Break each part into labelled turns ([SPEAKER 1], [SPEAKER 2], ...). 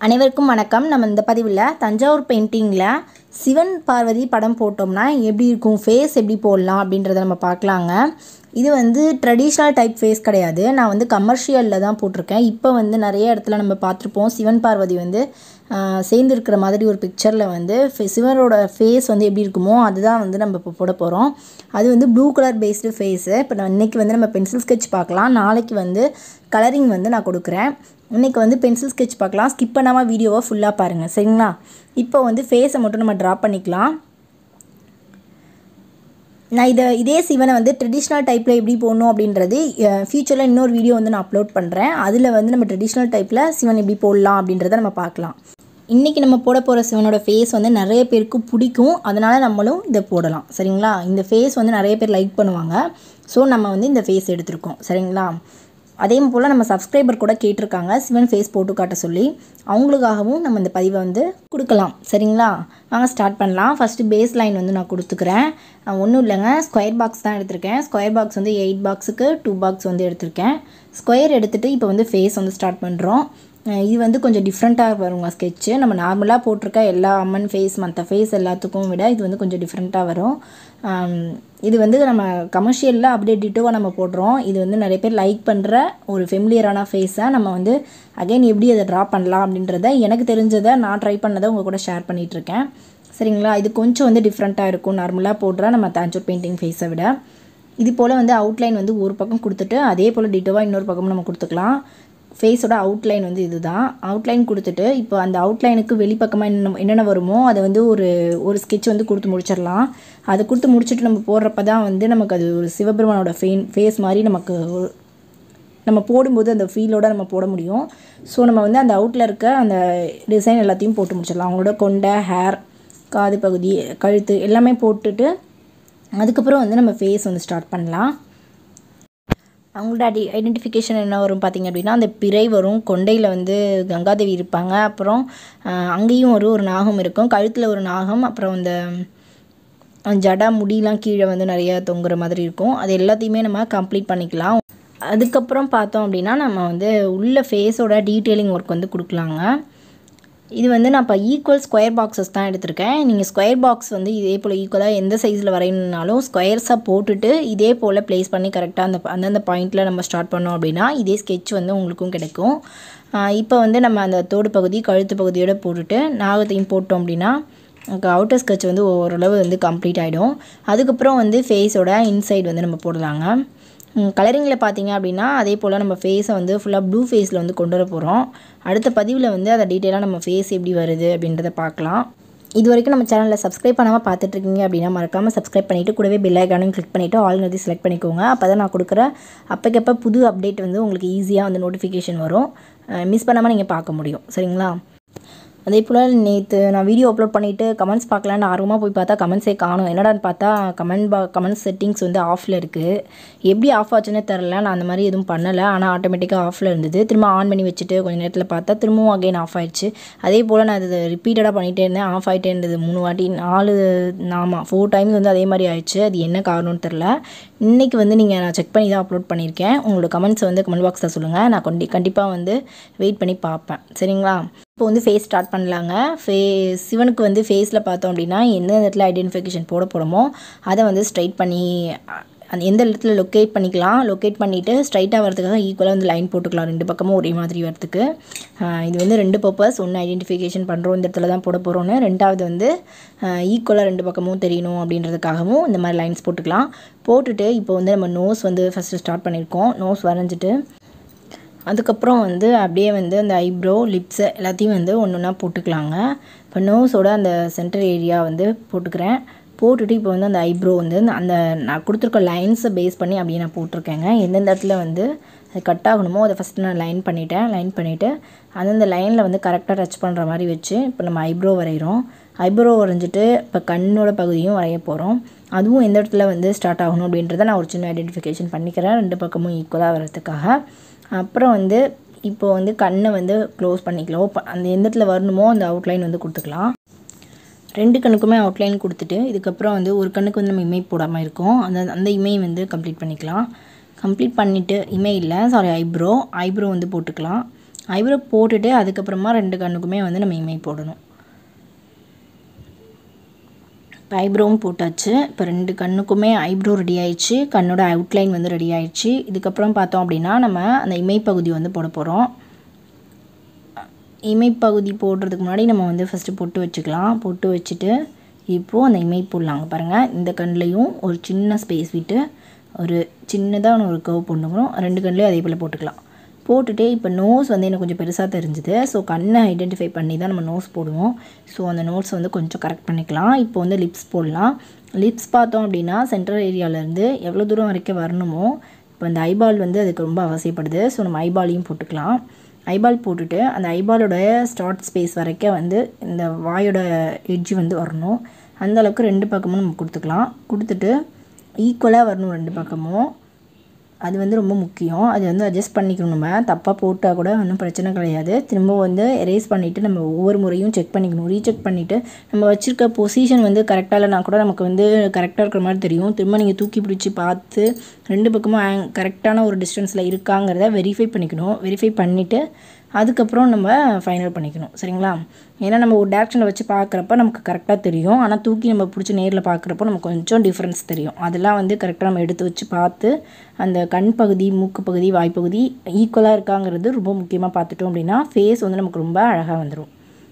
[SPEAKER 1] அனைவருக்கும் வணக்கம் நம்ம இந்த பதிவில் தஞ்சாவூர் பெயிண்டிங்கில் சிவன் பார்வதி படம் போட்டோம்னா எப்படி இருக்கும் ஃபேஸ் எப்படி போடலாம் அப்படின்றத நம்ம பார்க்கலாங்க இது வந்து ட்ரெடிஷ்னல் டைப் ஃபேஸ் கிடையாது நான் வந்து கமர்ஷியலில் தான் போட்டிருக்கேன் இப்போ வந்து நிறைய இடத்துல நம்ம பார்த்துருப்போம் சிவன் பார்வதி வந்து ஆஹ், சேர்ந்து இருக்கிற மாதிரி ஒரு பிக்சரில் வந்து ஃபே- சிவனோட ஃபேஸ் வந்து எப்படி இருக்குமோ அதுதான் வந்து நம்ம இப்போ போட போகிறோம் அது வந்து ப்ளூ கலர் பேஸ்டு ஃபேஸு இப்போ நான் இன்றைக்கி வந்து நம்ம பென்சில் ஸ்கெட்ச் பார்க்கலாம் நாளைக்கு வந்து கலரிங் வந்து நான் கொடுக்குறேன் இன்றைக்கி வந்து பென்சில் ஸ்கெட்ச் பார்க்கலாம் ஸ்கிப் பண்ணாமல் வீடியோவை ஃபுல்லாக பாருங்கள் சரிங்களா இப்போ வந்து ஃபேஸை மட்டும் நம்ம ட்ரா பண்ணிக்கலாம் நான் இதை இதே சிவனை வந்து ட்ரெடிஷ்னல் டைப்பில் எப்படி போடணும் அப்படின்றது ஃப்யூச்சரில் இன்னொரு வீடியோ வந்து நான் அப்லோட் பண்ணுறேன் அதில் வந்து நம்ம ட்ரெடிஷ்னல் டைப்பில் சிவன் எப்படி போடலாம் அப்படின்றத நம்ம பார்க்கலாம் இன்றைக்கி நம்ம போட போகிற சிவனோட ஃபேஸ் வந்து நிறைய பேருக்கு பிடிக்கும் அதனால் நம்மளும் இதை போடலாம் சரிங்களா இந்த ஃபேஸ் வந்து நிறைய பேர் லைக் பண்ணுவாங்க ஸோ நம்ம வந்து இந்த ஃபேஸ் எடுத்திருக்கோம் சரிங்களா அதே போல் நம்ம சப்ஸ்கிரைபர் கூட கேட்டிருக்காங்க சிவன் ஃபேஸ் போட்டு காட்ட சொல்லி அவங்களுக்காகவும் நம்ம இந்த பதிவை வந்து கொடுக்கலாம் சரிங்களா வாங்க ஸ்டார்ட் பண்ணலாம் ஃபஸ்ட்டு பேஸ் லைன் வந்து நான் கொடுத்துக்கிறேன் ஒன்றும் இல்லைங்க ஸ்கொயர் பாக்ஸ் தான் எடுத்திருக்கேன் ஸ்கொயர் பாக்ஸ் வந்து எயிட் பாக்ஸுக்கு டூ பாக்ஸ் வந்து எடுத்திருக்கேன் ஸ்கொயர் எடுத்துகிட்டு இப்போ வந்து ஃபேஸ் வந்து ஸ்டார்ட் பண்ணுறோம் அஹ் இது வந்து கொஞ்சம் டிஃப்ரெண்ட்டாக வருங்க ஸ்கெட்சு நம்ம நார்மலாக போட்டிருக்க எல்லா அம்மன் ஃபேஸ் மற்ற ஃபேஸ் எல்லாத்துக்கும் விட இது வந்து கொஞ்சம் டிஃப்ரெண்ட்டாக வரும் ஆம், இது வந்து நம்ம கமர்ஷியலில் அப்படியே டிட்டோவாக நம்ம போடுறோம் இது வந்து நிறைய பேர் லைக் பண்ணுற ஒரு ஃபெமிலியரான ஃபேஸை நம்ம வந்து அகைன் எப்படி அதை ட்ரா பண்ணலாம் அப்படின்றத எனக்கு தெரிஞ்சதை நான் ட்ரை பண்ணதை உங்கள் கூட ஷேர் பண்ணிகிட்ருக்கேன் சரிங்களா இது கொஞ்சம் வந்து டிஃப்ரெண்ட்டாக இருக்கும் நார்மலாக போடுற நம்ம தாஞ்சூர் பெயிண்டிங் ஃபேஸை விட இது போல் வந்து அவுட்லைன் வந்து ஒரு பக்கம் கொடுத்துட்டு அதே போல் டிட்டோவாக இன்னொரு பக்கம் நம்ம கொடுத்துக்கலாம் ஃபேஸோட அவுட்லைன் வந்து இதுதான் அவுட்லைன் கொடுத்துட்டு இப்போ அந்த அவுட்லைனுக்கு வெளிப்பக்கமாக என்ன என்னென்ன வருமோ அதை வந்து ஒரு ஒரு ஸ்கெட்ச் வந்து கொடுத்து முடிச்சிடலாம் அதை கொடுத்து முடிச்சுட்டு நம்ம போடுறப்ப தான் வந்து நமக்கு அது ஒரு சிவபெருமானோட ஃபே ஃபேஸ் மாதிரி நமக்கு ஒரு நம்ம போடும்போது அந்த ஃபீலோட நம்ம போட முடியும் ஸோ நம்ம வந்து அந்த அவுட்டில் இருக்க அந்த டிசைன் எல்லாத்தையும் போட்டு முடிச்சிடலாம் அவங்களோட கொண்டை ஹேர் காது பகுதி கழுத்து எல்லாமே போட்டுட்டு அதுக்கப்புறம் வந்து நம்ம ஃபேஸ் வந்து ஸ்டார்ட் பண்ணலாம் அவங்களோட ஐடி ஐடென்டிஃபிகேஷன் என்ன வரும் பார்த்தீங்க அப்படின்னா அந்த பிறை வரும் கொண்டையில் வந்து கங்காதேவி இருப்பாங்க அப்புறம் ஆஹ், அங்கேயும் ஒரு ஒரு நாகம் இருக்கும் கழுத்தில் ஒரு நாகம் அப்புறம் அந்த அஹ், ஜடா முடியெலாம் கீழே வந்து நிறைய தொங்குற மாதிரி இருக்கும் அது எல்லாத்தையுமே நம்ம கம்ப்ளீட் பண்ணிக்கலாம் அதுக்கப்புறம் பார்த்தோம் அப்படின்னா நம்ம வந்து உள்ள ஃபேஸோட டீட்டெயிலிங் ஒர்க் வந்து கொடுக்கலாங்க இது வந்து நான் இப்போ ஈக்குவல் ஸ்கொயர் பாக்ஸஸ் தான் எடுத்திருக்கேன் நீங்கள் ஸ்கொயர் பாக்ஸ் வந்து இதே போல் ஈக்குவலாக எந்த சைஸில் வரையணுனாலும் ஸ்கொயர்ஸாக போட்டுட்டு இதே போல் ப்ளேஸ் பண்ணி கரெக்டாக அந்த அந்தந்த பாயிண்டில் நம்ம ஸ்டார்ட் பண்ணோம் அப்படின்னா இதே ஸ்கெட்ச் வந்து உங்களுக்கும் கிடைக்கும் இப்போ வந்து நம்ம அந்த தோடு பகுதி கழுத்து பகுதியோட போட்டுட்டு நாகத்தையும் போட்டோம் அப்படின்னா நமக்கு அவுட்டர் ஸ்கெட்ச் வந்து ஓரளவு வந்து கம்ப்ளீட் ஆகிடும் அதுக்கப்புறம் வந்து ஃபேஸோட இன்சைடு வந்து நம்ம போடலாங்க கலரிங்கில் பார்த்தீங்க அப்படின்னா அதே போல் நம்ம ஃபேஸை வந்து ஃபுல்லாக ப்ளூ ஃபேஸில் வந்து கொண்டு வர போகிறோம் அடுத்த பதிவில் வந்து அதை டீட்டெயிலாக நம்ம ஃபேஸ் எப்படி வருது அப்படின்றத பார்க்கலாம் இது வரைக்கும் நம்ம சேனலில் சப்ஸ்கிரைப் பண்ணாமல் பார்த்துட்ருக்கீங்க அப்படின்னா மறக்காமல் சப்ஸ்கிரைப் பண்ணிவிட்டு கூடவே பெல் ஐக்கானும் கிளிக் பண்ணிவிட்டு ஆல் வந்து செலக்ட் பண்ணிக்கோங்க அப்போ தான் நான் கொடுக்குற அப்போக்கப்போ புது அப்டேட் வந்து உங்களுக்கு ஈஸியாக வந்து நோட்டிஃபிகேஷன் வரும் மிஸ் பண்ணாமல் நீங்கள் பார்க்க முடியும் சரிங்களா அதே போல் நேற்று நான் வீடியோ அப்லோட் பண்ணிவிட்டு கமெண்ட்ஸ் பார்க்கலான்னு ஆர்வமாக போய் பார்த்தா கமெண்ட்ஸே காணும் என்னடான்னு பார்த்தா கமெண்ட் பா கமெண்ட் செட்டிங்ஸ் வந்து ஆஃபில் இருக்குது எப்படி ஆஃப் ஆச்சுன்னே தெரில நான் அந்த மாதிரி எதுவும் பண்ணலை ஆனால் ஆட்டோமேட்டிக்காக ஆஃபில் இருந்தது திரும்ப ஆன் பண்ணி வச்சுட்டு கொஞ்சம் நேரத்தில் பார்த்தா திரும்பவும் அகைன் ஆஃப் ஆயிடுச்சு அதே போல் நான் இது ரிப்பீட்டடாக பண்ணிகிட்டே இருந்தேன் ஆஃப் ஆகிட்டே இருந்தது மூணு வாட்டி நாலு ஆமாம் ஃபோர் டைம்ஸ் வந்து அதே மாதிரி ஆயிடுச்சு அது என்ன காரணம்னு தெரில இன்றைக்கி வந்து நீங்கள் நான் செக் பண்ணி தான் அப்லோட் பண்ணியிருக்கேன் உங்களோட கமெண்ட்ஸ் வந்து கமெண்ட் பாக்ஸில் சொல்லுங்கள் நான் கொண்டி கண்டிப்பாக வந்து வெயிட் பண்ணி பார்ப்பேன் சரிங்களா இப்போ வந்து ஃபேஸ் ஸ்டார்ட் பண்ணலாங்க ஃபே சிவனுக்கு வந்து ஃபேஸில் பார்த்தோம் அப்படின்னா எந்த இடத்துல ஐடென்டிஃபிகேஷன் போட போகிறோமோ அதை வந்து ஸ்ட்ரைட் பண்ணி அ- அந்த எந்த இடத்துல லொக்கேட் பண்ணிக்கலாம் லொக்கேட் பண்ணிவிட்டு ஸ்ட்ரைட்டாக வரதுக்காக ஈக்குவலாக வந்து லைன் போட்டுக்கலாம் ரெண்டு பக்கமும் ஒரே மாதிரி வரதுக்கு ஆஹ் இது வந்து ரெண்டு பர்பஸ் ஒன்று ஐடென்டிஃபிகேஷன் பண்ணுறோம் இந்த இடத்துல தான் போட போகிறோன்னு ரெண்டாவது வந்து ஈக்குவலாக ரெண்டு பக்கமும் தெரியணும் அப்படின்றதுக்காகவும் இந்த மாதிரி லைன்ஸ் போட்டுக்கலாம் போட்டுட்டு இப்போ வந்து நம்ம நோஸ் வந்து ஃபஸ்ட்டு ஸ்டார்ட் பண்ணியிருக்கோம் நோஸ் வரைஞ்சிட்டு அதுக்கப்புறம் வந்து அப்படியே வந்து அந்த ஐப்ரோ லிப்ஸு எல்லாத்தையும் வந்து ஒன்று ஒன்றா போட்டுக்கலாங்க இப்போ நோஸோட அந்த சென்டர் ஏரியா வந்து போட்டுக்கிறேன் போட்டுட்டு இப்போ வந்து அந்த ஐப்ரோ வந்து அந்த நான் கொடுத்துருக்க லைன்ஸை பேஸ் பண்ணி அப்படியே நான் போட்டிருக்கேங்க எந்தெந்த இடத்துல வந்து அது கட் ஆகணுமோ அதை ஃபஸ்ட்டு நான் லைன் பண்ணிட்டேன் லைன் பண்ணிவிட்டு அந்தந்த லைனில் வந்து கரெக்டாக டச் பண்ணுற மாதிரி வச்சு இப்போ நம்ம ஐப்ரோ வரைகிறோம் ஐப்ரோ வரைஞ்சிட்டு இப்போ கண்ணோட பகுதியும் வரைய போகிறோம் அதுவும் எந்த இடத்துல வந்து ஸ்டார்ட் ஆகணும் அப்படின்றத நான் ஒரு சின்ன ஐடென்டிஃபிகேஷன் பண்ணிக்கிறேன் ரெண்டு பக்கமும் ஈக்குவலாக வரதுக்காக அப்புறம் வந்து இப்போ வந்து கண்ணை வந்து க்ளோஸ் பண்ணிக்கலாம் ஓப்ப- அந்த எந்த இடத்துல வரணுமோ அந்த அவுட்லைன் வந்து கொடுத்துக்கலாம் ரெண்டு கண்ணுக்குமே அவுட்லைன் கொடுத்துட்டு இதுக்கப்புறம் வந்து ஒரு கண்ணுக்கு வந்து நம்ம இமை போடாமல் இருக்கோம் அந்த அந்த இமை வந்து கம்ப்ளீட் பண்ணிக்கலாம் கம்ப்ளீட் பண்ணிவிட்டு இமை இல்லை சாரி ஐப்ரோ ஐப்ரோ வந்து போட்டுக்கலாம் ஐப்ரோ போட்டுட்டு அதுக்கப்புறமா ரெண்டு கண்ணுக்குமே வந்து நம்ம இமை போடணும் இப்போ ஐப்ரோவும் போட்டாச்சு இப்போ ரெண்டு கண்ணுக்குமே ஐப்ரோ ரெடி ஆயிடுச்சு கண்ணோட அவுட்லைன் வந்து ரெடி ஆயிடுச்சு இதுக்கப்புறம் பார்த்தோம் அப்படின்னா நம்ம அந்த இமைப்பகுதி வந்து போட போகிறோம் இமைப்பகுதி போடுறதுக்கு முன்னாடி நம்ம வந்து ஃபஸ்ட்டு பொட்டு வச்சுக்கலாம் பொட்டு வச்சுட்டு இப்போது அந்த இமை போடலாங்க பாருங்கள் இந்த கண்ணுலையும் ஒரு சின்ன ஸ்பேஸ் விட்டு ஒரு சின்னதாக ஒரு கவ் போட்டுக்கிறோம் ரெண்டு கண்ணுலையும் அதே போல் போட்டுக்கலாம் போட்டுட்டு இப்போ நோஸ் வந்து எனக்கு கொஞ்சம் பெருசாக தெரிஞ்சுது ஸோ கண்ணை ஐடென்டிஃபை பண்ணி தான் நம்ம நோஸ் போடுவோம் ஸோ அந்த நோட்ஸ் வந்து கொஞ்சம் கரெக்ட் பண்ணிக்கலாம் இப்போ வந்து லிப்ஸ் போடலாம் லிப்ஸ் பார்த்தோம் அப்படின்னா சென்ட்ரல் ஏரியாவிலேருந்து எவ்வளோ தூரம் வரைக்கும் வரணுமோ இப்போ இந்த ஐபால் வந்து அதுக்கு ரொம்ப அவசியப்படுது ஸோ நம்ம ஐபாலையும் போட்டுக்கலாம் ஐபால் போட்டுட்டு அந்த ஐபாலோட ஸ்டார்ட் ஸ்பேஸ் வரைக்கும் வந்து இந்த வாயோட எட்ஜ் வந்து வரணும் அந்த அளவுக்கு ரெண்டு பக்கமும் நம்ம கொடுத்துக்கலாம் கொடுத்துட்டு ஈக்குவலாக வரணும் ரெண்டு பக்கமும் அது வந்து ரொம்ப முக்கியம் அது வந்து அட்ஜஸ்ட் பண்ணிக்கணும் நம்ம தப்பாக போட்டால் கூட ஒன்றும் பிரச்சனை கிடையாது திரும்ப வந்து எரேஸ் பண்ணிவிட்டு நம்ம ஒவ்வொரு முறையும் செக் பண்ணிக்கணும் ரீசெக் பண்ணிவிட்டு நம்ம வச்சுருக்க பொசிஷன் வந்து கரெக்டாக இல்லைனா கூட நமக்கு வந்து கரெக்டாக இருக்கிற மாதிரி தெரியும் திரும்ப நீங்கள் தூக்கி பிடிச்சி பார்த்து ரெண்டு பக்கமும் ஆங் கரெக்டான ஒரு டிஸ்டன்ஸில் இருக்காங்கிறத வெரிஃபை பண்ணிக்கணும் வெரிஃபை பண்ணிவிட்டு அதுக்கப்புறம் நம்ம ஃபைனல் பண்ணிக்கணும் சரிங்களா ஏன்னா நம்ம ஒரு டேரக்ஷனில் வச்சு பார்க்குறப்ப நமக்கு கரெக்டாக தெரியும் ஆனால் தூக்கி நம்ம பிடிச்சி நேரில் பார்க்குறப்போ நமக்கு கொஞ்சம் டிஃப்ரென்ஸ் தெரியும் அதெல்லாம் வந்து கரெக்டாக நம்ம எடுத்து வச்சு பார்த்து அந்த கண் பகுதி மூக்கு பகுதி வாய்ப்பகுதி ஈக்குவலாக இருக்காங்கிறது ரொம்ப முக்கியமாக பார்த்துட்டோம் அப்படின்னா ஃபேஸ் வந்து நமக்கு ரொம்ப அழகாக வந்துடும்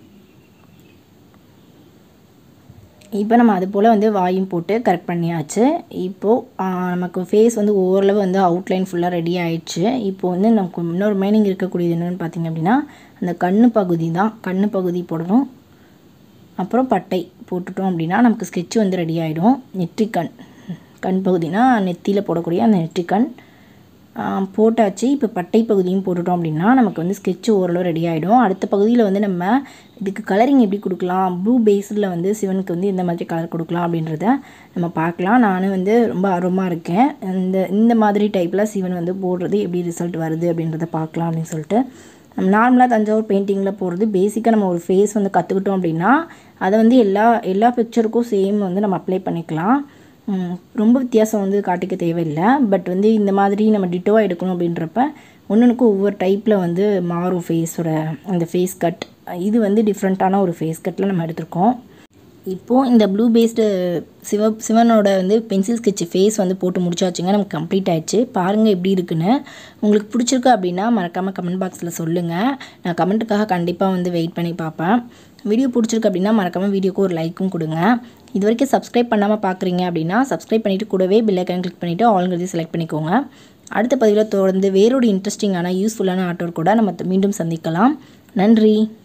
[SPEAKER 1] இப்போ நம்ம அது போல் வந்து வாயும் போட்டு கரெக்ட் பண்ணியாச்சு இப்போது நமக்கு ஃபேஸ் வந்து ஓரளவு வந்து அவுட்லைன் ஃபுல்லாக ரெடி ஆயிடுச்சு இப்போ வந்து நமக்கு இன்னொரு மைனிங் இருக்கக்கூடியது என்னென்னு பார்த்திங்க அப்படின்னா அந்த கண்ணு பகுதி தான் கண்ணு பகுதி போடணும் அப்புறம் பட்டை போட்டுட்டோம் அப்படின்னா நமக்கு ஸ்கெட்ச் வந்து ரெடி ஆகிடும் நெற்றிக்கண் கண் பகுதினா நெத்தியில் போடக்கூடிய அந்த நெற்றிக்கண் போட்டாச்சு இப்போ பட்டை பகுதியும் போட்டுட்டோம் அப்படின்னா நமக்கு வந்து ஸ்கெட்ச் ஓரளவு ரெடி ஆகிடும் அடுத்த பகுதியில் வந்து நம்ம இதுக்கு கலரிங் எப்படி கொடுக்கலாம் ப்ளூ பேஸில் வந்து சிவனுக்கு வந்து இந்த மாதிரி கலர் கொடுக்கலாம் அப்படின்றத நம்ம பார்க்கலாம் நானும் வந்து ரொம்ப ஆர்வமாக இருக்கேன் இந்த இந்த மாதிரி டைப்பில் சிவன் வந்து போடுறது எப்படி ரிசல்ட் வருது அப்படின்றத பார்க்கலாம் அப்படின்னு சொல்லிட்டு நம்ம நார்மலாக தஞ்சாவூர் பெயிண்டிங்கில் போடுறது பேசிக்காக நம்ம ஒரு ஃபேஸ் வந்து கற்றுக்கிட்டோம் அப்படின்னா அதை வந்து எல்லா எல்லா பிக்சருக்கும் சேம் வந்து நம்ம அப்ளை பண்ணிக்கலாம் ரொம்ப வித்தியாசம் வந்து காட்டிக்க தேவையில்லை பட் வந்து இந்த மாதிரி நம்ம டிட்டோவாக எடுக்கணும் அப்படின்றப்ப ஒன்றுக்கும் ஒவ்வொரு டைப்பில் வந்து மாறும் ஃபேஸோட அந்த ஃபேஸ் கட் இது வந்து டிஃப்ரெண்ட்டான ஒரு ஃபேஸ் கட்டில் நம்ம எடுத்திருக்கோம் இப்போது இந்த ப்ளூ பேஸ்டு சிவ சிவனோட வந்து பென்சில் ஸ்கெட்ச் ஃபேஸ் வந்து போட்டு முடிச்சாச்சுங்க நமக்கு கம்ப்ளீட் ஆயிடுச்சு பாருங்கள் எப்படி இருக்குன்னு உங்களுக்கு பிடிச்சிருக்கு அப்படின்னா மறக்காமல் கமெண்ட் பாக்ஸில் சொல்லுங்கள் நான் கமெண்ட்டுக்காக கண்டிப்பாக வந்து வெயிட் பண்ணி பார்ப்பேன் வீடியோ பிடிச்சிருக்கு அப்படின்னா மறக்காமல் வீடியோக்கு ஒரு லைக்கும் கொடுங்க இது வரைக்கும் சப்ஸ்கிரைப் பண்ணாமல் பார்க்குறீங்க அப்படின்னா சப்ஸ்கிரைப் பண்ணிவிட்டு கூடவே பெல்லைக்கான் கிளிக் பண்ணிவிட்டு ஆல்ங்கிறதையும் செலக்ட் பண்ணிக்கோங்க அடுத்த பதிவில் தொடர்ந்து வேறொரு இன்ட்ரெஸ்டிங்கான யூஸ்ஃபுல்லான ஆட்டோர் கூட நம்ம மீண்டும் சந்திக்கலாம் நன்றி